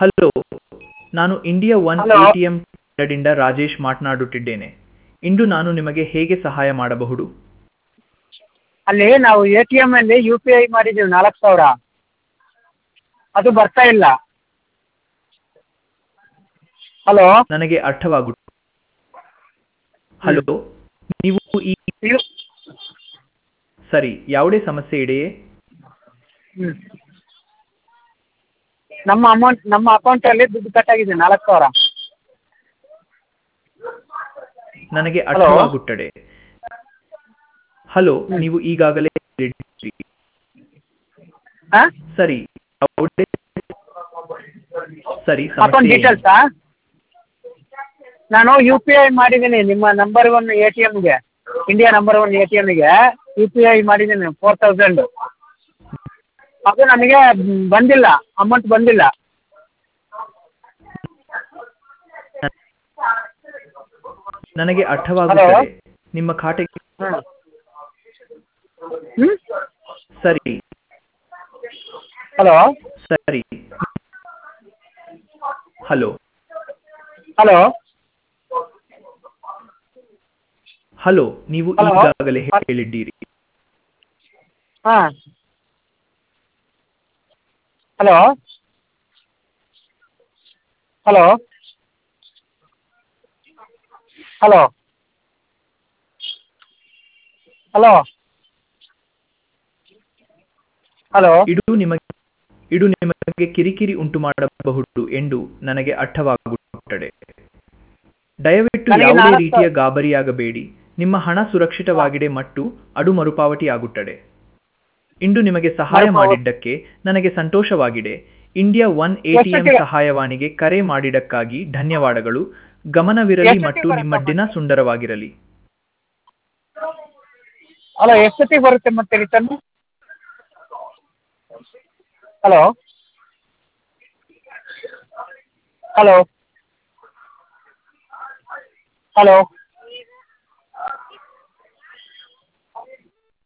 Hello ನಾನು India one Hello. A T M ತಂಡದಿಂದ ರಾಜೇಶ್ ಮಾತನಾಡುತ್ತಿದ್ದೇನೆ ಇಂದು ನಾನು ನಿಮಗೆ ಹೇಗೆ ಸಹಾಯ ಮಾಡಬಹುದು ಅಲ್ಲಿ ನಾವು ಎ ಟಿ ಎಮ್ಮಲ್ಲಿ ಯು ಪಿ ಐ ಮಾಡಿದ್ದೀವಿ ನಾಲ್ಕು ಸಾವಿರ ಅದು ಬರ್ತಾ ಇಲ್ಲ ಹಲೋ ನನಗೆ ಅರ್ಥವಾಗುತ್ತದೆ ಹಲೋ ನೀವು ಈ ಯು ಸರಿ ಯಾವುದೇ ಸಮಸ್ಯೆ ಇದೆಯೇ ಹ್ಞೂ ನಮ್ಮ ಅಮೌಂಟ್ ನಮ್ಮ ಅಕೌಂಟಲ್ಲಿ ದುಡ್ಡು ಕಟ್ಟಾಗಿದೆ ನಾಲ್ಕು ಸಾವಿರ ನನಗೆ Hello. ಅರ್ಥವಾಗುತ್ತದೆ ಹಲೋ ಹ್ಮ್. ನೀವು ಈಗಾಗಲೇ ಹೇಳಿದ್ದೀರಿ. ಹಾಂ ಸರಿ ಯಾವುದೇ ಸರಿ ಅಕೌಂಟ್ ಸಮಸ್ಯೆ ಏನು? ಡೀಟೇಲ್ಸಾ ನಾನು ಯು ಪಿ ಐ ಮಾಡಿದ್ದೀನಿ ನಿಮ್ಮ ನಂಬರ್ ಒನ್ ಎ ಟಿ ಎಮ್ಗೆ India number one A T ಎಮ್ಗೆ ಯು ಪಿ ಐ ಮಾಡಿದ್ದೀನಿ ಫೋರ್ ತೌಸಂಡು ಅದು ನನಗೆ ಮ್, ಬಂದಿಲ್ಲ ಅಮೌಂಟ್ ಬಂದಿಲ್ಲ ನನಗೆ ಅರ್ಥವಾಗುತ್ತದೆ ನಿಮ್ಮ ಖಾತೆಗೆ ಹ್ಞೂ ಹ್ಞೂ ಸರಿ ಹಲೋ ಸರಿ ಹಲೋ ಹಲೋ ಹಲೋ ನೀವು Hello. ಈಗಾಗಲೇ ಹೇಳಿದ್ದೀರಿ ಹಾಂ hello hello hello hello hello ಇದು ನಿಮಗೆ ಇದು ನಿಮಗೆ ಕಿರಿಕಿರಿ ಉಂಟು ಮಾಡಬಹುದು ಎಂದು ನನಗೆ ಅರ್ಥವಾಗುತ್ತದೆ ದಯವಿಟ್ಟು ನನಗೆ ಯಾವುದೇ ನಾಲ್ಕು- ರೀತಿಯ ಗಾಬರಿಯಾಗಬೇಡಿ ನಿಮ್ಮ ಹಣ ಸುರಕ್ಷಿತವಾಗಿದೆ ಮತ್ತು ಅದು ಮರುಪಾವತಿ ಆಗುತ್ತದೆ ಇಂದು ನಿಮಗೆ ಸಹಾಯ ಮರುಪಾವತಿ- ಮಾಡಿದ್ದಕ್ಕೆ ನನಗೆ ಸಂತೋಷವಾಗಿದೆ ಇಂಡಿಯಾ ಒನ್ ಎಟಿಎಂ ಎಷ್ಟೊತ್ತಿಗೆ- ಸಹಾಯವಾಣಿಗೆ ಕರೆ ಮಾಡಿದ್ದಕ್ಕಾಗಿ ಧನ್ಯವಾದಗಳು ಗಮನವಿರಲಿ ಎಷ್ಟೊತ್ತಿಗೆ ಮತ್ತು ನಿಮ್ಮ ಬರುತ್ತೆ ದಿನ ಸುಂದರವಾಗಿರಲಿ ಹಲೋ ಎಷ್ಟೊತ್ತಿಗೆ ಬರುತ್ತೆ ಮತ್ತೆ ರಿಟರ್ನ್ ಹಲೋ ಹಲೋ ಹಲೋ